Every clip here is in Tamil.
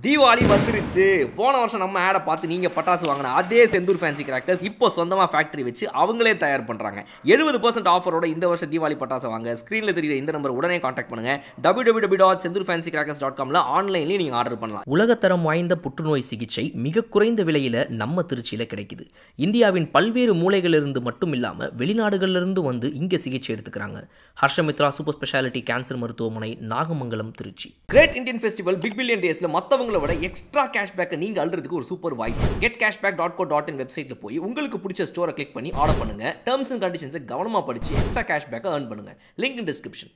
தீபாவளி வந்துருச்சு போன வருஷம் நம்ம ஆடை பார்த்து நீங்கள் பட்டாசு வாங்கின அதே செந்தூர் ஃபேன்சி கிராக்கர்ஸ் இப்போ சொந்தமாக ஃபேக்டரி வச்சு அவங்களே தயார் பண்ணுறாங்க எழுபது பர்சன்ட் ஆஃபரோட இந்த வருஷம் தீபாவளி பட்டாசு வாங்க ஸ்க்ரீனில் தெரியுற இந்த நம்பர் உடனே காண்டாக்ட் பண்ணுங்க W W W dot Senthur fancy crackers dot காமில் ஆன்லைன்லேயும் நீங்கள் ஆர்டர் பண்ணலாம் உலகத்தரம் வாய்ந்த புற்றுநோய் சிகிச்சை மிக குறைந்த விலையில் நம்ம திருச்சியில் கிடைக்குது இந்தியாவின் பல்வேறு மூலைகளிலிருந்து மட்டும் இல்லாமல் வெளிநாடுகளிலிருந்து வந்து இங்கே சிகிச்சை எடுத்துக்கிறாங்க ஹர்ஷமித்ரா சூப்பர் ஸ்பெஷாலிட்டி கேன்சர் மருத்துவமனை Nagamangalam Trichy great Indian festival big billion டேஸில் மற்றவங்கள விட எக்ஸ்ட்ரா கேஷ்பேக்கை நீங்கள் அல்றதுக்கு ஒரு சூப்பர் வாய்ப்பு get cashback dot go dot in வெப்சைட்டில் போய் உங்களுக்கு பிடிச்ச ஸ்டோரை கிளிக் பண்ணி ஆர்டர் பண்ணுங்க டேர்ம்ஸ் அண்ட் கண்டிஷன்ஸை கவனமாக படிச்சு எக்ஸ்ட்ரா கேஷ்பேக்கை earn பண்ணுங்க லிங்க் இன் டிஸ்கிரிப்ஷன்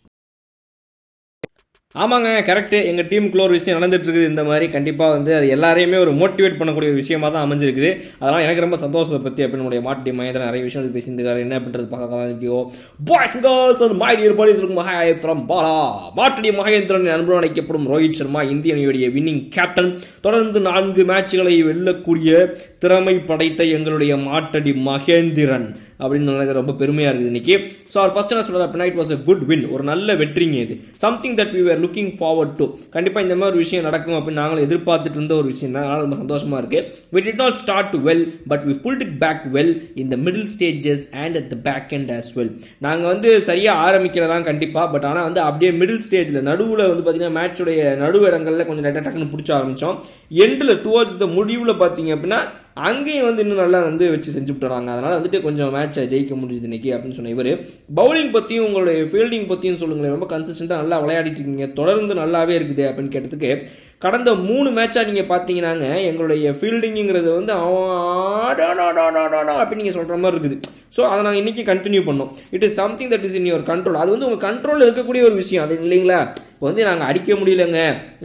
ஆமாங்க கரெக்டு எங்கள் டீமுக்குள்ள ஒரு விஷயம் நடந்துட்டு இருக்குது இந்த மாதிரி கண்டிப்பாக வந்து அது எல்லாரையுமே ஒரு மோட்டிவேட் பண்ணக்கூடிய ஒரு விஷயமா தான் அமைஞ்சிருக்குது அதனால் எனக்கு ரொம்ப சந்தோஷத்தை பற்றி அப்படின்னு நம்முடைய மாட்டு டீம் மகேந்திரன் நிறைய விஷயங்கள் பேசியிருக்காரு என்ன பண்ணுறது பார்க்க video boys girls and my dear buddies இருக்கும் ஹாய் ஃப்ரம் பாலா மாட்டு டீம் மகேந்திரன் அன்புடன் அழைக்கப்படும் ரோஹித் சர்மா இந்திய அணியுடைய வின்னிங் கேப்டன் தொடர்ந்து நான்கு மேட்ச்களை வெல்லக்கூடிய திறமை படைத்த எங்களுடைய மாட்டடி மகேந்திரன் அப்படின்னு எனக்கு ரொம்ப பெருமையாக இருக்குது இன்னைக்கு ஸோ அவர் ஃபர்ஸ்ட் என்ன சொல்கிறார் அப்படின்னா it was a good win ஒரு நல்ல வெற்றிங்க இது something that we were looking forward to கண்டிப்பாக இந்த மாதிரி ஒரு விஷயம் நடக்கும் அப்படின்னு நாங்களும் எதிர்பார்த்துட்டு இருந்த ஒரு விஷயம் தான் அதனால் ரொம்ப சந்தோஷமாக இருக்குது we did not start well but we pulled it back well in the middle stages and at the back end as well நாங்கள் வந்து சரியாக ஆரம்பிக்கிறதான் கண்டிப்பாக பட் ஆனால் வந்து அப்படியே மிடில் ஸ்டேஜில் நடுவில் வந்து பார்த்தீங்கன்னா மேட்சுடைய நடு இடங்களில் கொஞ்சம் டக்கு டக்குன்னு பிடிச்ச ஆரம்பித்தோம் எண்டில் டுவர்ட்ஸ் த முடிவில் பார்த்தீங்க அப்படின்னா அங்கேயும் வந்து இன்னும் நல்லா வந்து வச்சு செஞ்சு விட்டுறாங்க அதனால் வந்துட்டு கொஞ்சம் மேட்சை ஜெயிக்க முடியுது இன்னைக்கு அப்படின்னு சொன்ன இவர் பவுலிங் பற்றியும் உங்களுடைய ஃபீல்டிங் பற்றியும் சொல்லுங்களேன் ரொம்ப கன்சிஸ்டண்ட்டாக நல்லா விளையாடிட்டு இருக்கீங்க தொடர்ந்து நல்லாவே இருக்குது அப்படின்னு கேட்டதுக்கு கடந்த மூணு மேட்சாக நீங்கள் பார்த்தீங்கன்னாங்க எங்களுடைய ஃபீல்டிங்கிறது வந்து அப்படின்னு நீங்கள் சொல்கிற மாதிரி இருக்குது ஸோ அதை நாங்கள் இன்றைக்கி கண்டினியூ பண்ணோம் it is something that is in your control அது வந்து உங்கள் கண்ட்ரோலில் இருக்கக்கூடிய ஒரு விஷயம் அது இல்லைங்களா இப்போ வந்து நாங்கள் அடிக்க முடியலங்க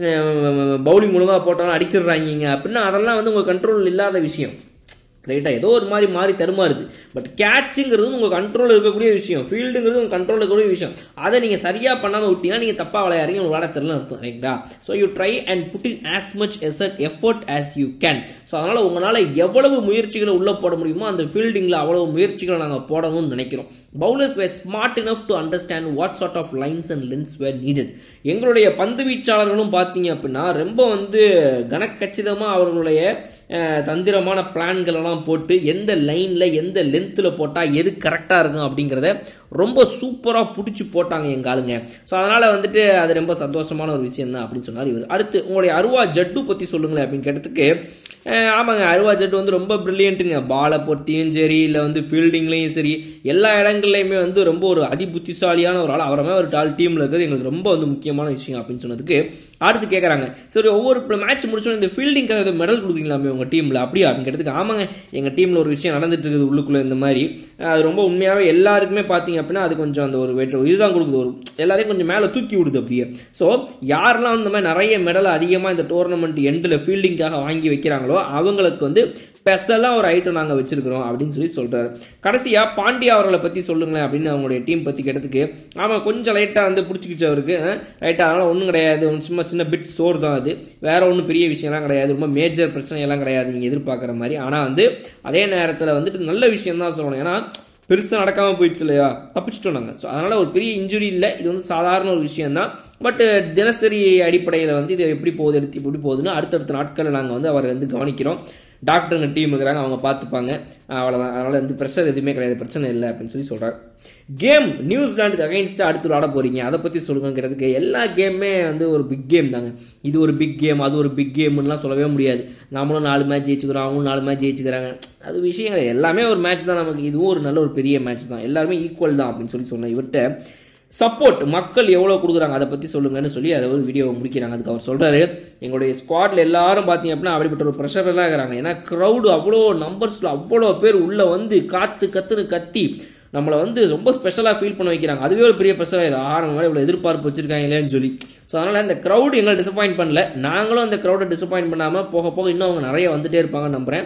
பவுலிங் ஒழுங்காக போட்டாலும் அடிச்சிடுறாங்க அப்படின்னா அதெல்லாம் வந்து உங்கள் கண்ட்ரோல் இல்லாத விஷயம் ரைட்டாக ஏதோ ஒரு மாதிரி மாறி தருமாறுது பட் கேட்சுங்கிறது உங்கள் கண்ட்ரோலில் இருக்கக்கூடிய விஷயம் ஃபீல்டுங்கிறது உங்கள் கண்ட்ரோலில் இருக்கக்கூடிய விஷயம் அதை நீங்கள் சரியாக பண்ணாமல் விட்டீங்கன்னா நீங்கள் தப்பாக விளையாடுறீங்க உங்களுக்கு விளையாட தெரியல அர்த்தம் ரைட்டா so you try and put in as much எசட் effort as you can so அதனால் உங்களால் எவ்வளவு முயற்சிகளை உள்ளே போட முடியுமோ அந்த ஃபீல்டிங்கில் அவ்வளவு முயற்சிகளை நாங்கள் போடணும்னு நினைக்கிறோம் bowlers were smart enough to understand what sort of lines and lengths were needed எங்களுடைய பந்து வீச்சாளர்களும் பார்த்தீங்க அப்படின்னா ரொம்ப வந்து கனக்கச்சிதமாக அவர்களுடைய தந்திரமான பிளான்கள் எல்லாம் போட்டு எந்த லைனில் எந்த லென்த்தில் போட்டால் எது கரெக்டாக இருக்கும் அப்படிங்கிறத ரொம்ப சூப்பராக பிடிச்சி போட்டாங்க எங்கள் ஆளுங்க ஸோ அதனால் வந்துட்டு அது ரொம்ப சந்தோஷமான ஒரு விஷயம் தான் அப்படின்னு சொன்னார் இவர் அடுத்து உங்களுடைய அருவா ஜட்டு பற்றி சொல்லுங்களேன் அப்படின்னு கேட்டதுக்கு ஆமாங்க அருவா ஜட்டு வந்து ரொம்ப ப்ரில்லியண்ட்டுங்க பாலை பொறுத்தியும் சரி இல்லை வந்து ஃபீல்டிங்லேயும் சரி எல்லா இடங்கள்லையுமே வந்து ரொம்ப ஒரு அதி புத்திசாலியான ஒரு ஆள் அவரமே ஒரு டால் டீமில் இருக்கிறது எங்களுக்கு ரொம்ப வந்து முக்கியமான விஷயம் அப்படின்னு சொன்னதுக்கு அடுத்து கேட்குறாங்க சரி ஒவ்வொரு மேட்ச் முடிச்சோம் இந்த ஃபீல்டிங்காக மெடல் கொடுக்குறீங்களாமே உங்கள் டீமில் அப்படியா அப்படின்னு கேட்டதுக்கு ஆமாங்க எங்கள் டீமில் ஒரு விஷயம் நடந்துட்டு இருக்குது உள்ளுக்குள்ளே இந்த மாதிரி அது ரொம்ப உண்மையாகவே எல்லாருக்குமே பார்த்தீங்க அப்படின்னா அது கொஞ்சம் அந்த ஒரு வெற்றி இதுதான் கொடுக்குது ஒரு எல்லாரையும் கொஞ்சம் மேலே தூக்கி விடுது அப்படியே ஸோ யாரெல்லாம் இந்த மாதிரி நிறைய மெடலை அதிகமாக இந்த டோர்னமெண்ட் எண்டில் ஃபீல்டிங்காக வாங்கி வைக்கிறாங்களோ அவங்களுக்கு வந்து ஸ்பெஷலாக ஒரு ஐட்டம் நாங்கள் வச்சிருக்கிறோம் அப்படின்னு சொல்லி சொல்கிறாரு கடைசியாக பாண்டியா அவர்களை பற்றி சொல்லுங்களேன் அப்படின்னு அவங்களுடைய டீம் பற்றி கேட்டதுக்கு ஆமாம் கொஞ்சம் லைட்டாக வந்து பிடிச்சிக்கிச்சு அவருக்கு ரைட்டாக அதனால் ஒன்றும் கிடையாது சும்மா சின்ன பிட் சோர் தான் அது வேற ஒன்றும் பெரிய விஷயம்லாம் கிடையாது ரொம்ப மேஜர் பிரச்சனையெல்லாம் கிடையாது நீங்கள் எதிர்பார்க்குற மாதிரி ஆனால் வந்து அதே நேரத்தில் வந்துட்டு நல்ல விஷயம் தான் சொல்லணும் ஏன்னா பெருசாக நடக்காமல் போயிடுச்சு இல்லையா தப்பிச்சிட்டோம் நாங்கள் ஸோ அதனால் ஒரு பெரிய இன்ஜுரி இல்லை இது வந்து சாதாரண ஒரு விஷயம் தான் பட் தினசரி அடிப்படையில் வந்து இது எப்படி போகுது எடுத்து எப்படி போகுதுன்னு அடுத்தடுத்த நாட்களில் நாங்கள் வந்து அவரை வந்து கவனிக்கிறோம் டாக்டருங்க டீம் இருக்கிறாங்க அவங்க பார்த்துப்பாங்க அவ்வளோதான் அதனால் வந்து ப்ரெஷர் எதுவுமே கிடையாது பிரச்சனை இல்லை அப்படின்னு சொல்லி சொல்கிறார் கேம் நியூசிலாண்டுக்கு அகைன்ஸ்டாக அடுத்து விளாட போகிறீங்க அதை பற்றி சொல்லுங்கிறதுக்கு எல்லா கேமுமே வந்து ஒரு பிக் கேம் தாங்க இது ஒரு பிக் கேம் அது ஒரு பிக் கேம்லாம் சொல்லவே முடியாது நம்மளும் நாலு மேட்ச் ஜெயிச்சுக்கிறோம் அவங்களும் நாலு மேட்ச் ஜெயிச்சுக்கிறாங்க அது விஷயங்கள் எல்லாமே ஒரு மேட்ச் தான் நமக்கு இதுவும் ஒரு நல்ல ஒரு பெரிய மேட்ச் தான் எல்லாருமே ஈக்குவல் தான் அப்படின்னு சொல்லி சொன்னேன் இவர்கிட்ட சப்போர்ட் மக்கள் எவ்வளோ கொடுக்குறாங்க அதை பற்றி சொல்லுங்கன்னு சொல்லி அதை ஒரு வீடியோவை முடிக்கிறாங்க அதுக்கு அவர் சொல்கிறாரு எங்களுடைய ஸ்குவாடில் எல்லாரும் பார்த்தீங்க அப்படின்னா அப்படிப்பட்ட ஒரு ப்ரெஷரில் தான் இருக்கிறாங்க ஏன்னா க்ரௌடு அவ்வளோ நம்பர்ஸில் அவ்வளோ பேர் உள்ளே வந்து காற்று கத்துன்னு கத்தி நம்மளை வந்து ரொம்ப ஸ்பெஷலாக ஃபீல் பண்ண வைக்கிறாங்க அதுவே ஒரு பெரிய ப்ரெஷராக இது ஆறு மாதிரி இவ்வளோ எதிர்பார்ப்பு வச்சிருக்காங்களேன்னு சொல்லி ஸோ அதனால் அந்த க்ரௌடு எங்களை டிசப்பாயின்ட் பண்ணல நாங்களும் அந்த க்ரௌடை டிசப்பாயின்ட் பண்ணாமல் போக போக இன்னும் அவங்க நிறைய வந்துட்டே இருப்பாங்கன்னு நம்புகிறேன்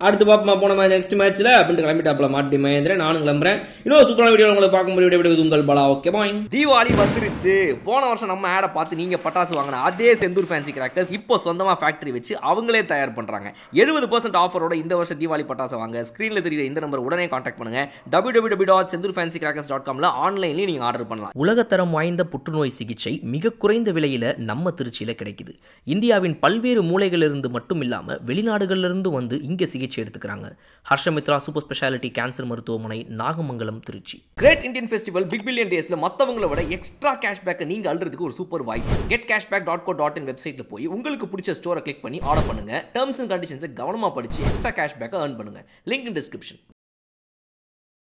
அடுத்து பார்ப்போமா போன மேட்ச் நெக்ஸ்ட் மேட்ச்ல அப்படின்ட்டு கிளம்பிட்டாப்ல மாட்டி மகேந்திரன் நானும் கிளம்புறேன் இன்னொரு சூப்பரான வீடியோ உங்களை பார்க்கும்போது வீடியோ வீடியோ உங்கள் பலா ஓகே பாய் தீபாவளி வந்துருச்சு போன வருஷம் நம்ம ஆடை பார்த்து நீங்க பட்டாசு வாங்கின அதே செந்தூர் ஃபேன்சி கிராக்கர்ஸ் இப்போ சொந்தமா ஃபேக்டரி வச்சு அவங்களே தயார் பண்றாங்க எழுபது பர்சன்ட் ஆஃபரோட இந்த வருஷம் தீபாவளி பட்டாசு வாங்க ஸ்க்ரீன்ல தெரியுற இந்த நம்பர் உடனே காண்டாக்ட் பண்ணுங்க W W W dot Senthur fancy crackers dot காம்ல ஆன்லைன்லயும் நீங்க ஆர்டர் பண்ணலாம் உலகத்தரம் வாய்ந்த புற்றுநோய் சிகிச்சை மிக குறைந்த விலையில நம்ம திருச்சியில கிடைக்குது இந்தியாவின் பல்வேறு மூலைகளிலிருந்து மட்டும் இல்லாம வெளிநாடுகளிலிருந்து வந்து இங்க சிகிச்சை எடுத்துக்கிறாங்க ஹர்ஷமித்ரா சூப்பர் ஸ்பெஷாலிட்டி கேன்சர் மருத்துவமனை Nagamangalam Trichy great Indian festival big billion டேஸ்ல மத்தவங்கள விட எக்ஸ்ட்ரா கேஷ்பேக்கை நீங்க அள்ளுறதுக்கு ஒரு சூப்பர் வாய்ப்பு get cashback dot go dot in வெப்சைட்ல போய் உங்களுக்கு பிடிச்ச ஸ்டோரை கிளிக் பண்ணி ஆர்டர் பண்ணுங்க டேர்ம்ஸ் அண்ட் கண்டிஷன்ஸை கவனமா படிச்சு எக்ஸ்ட்ரா கேஷ்பேக்கை earn பண்ணுங்க லிங்க் இன் டிஸ்கிரிப்ஷன்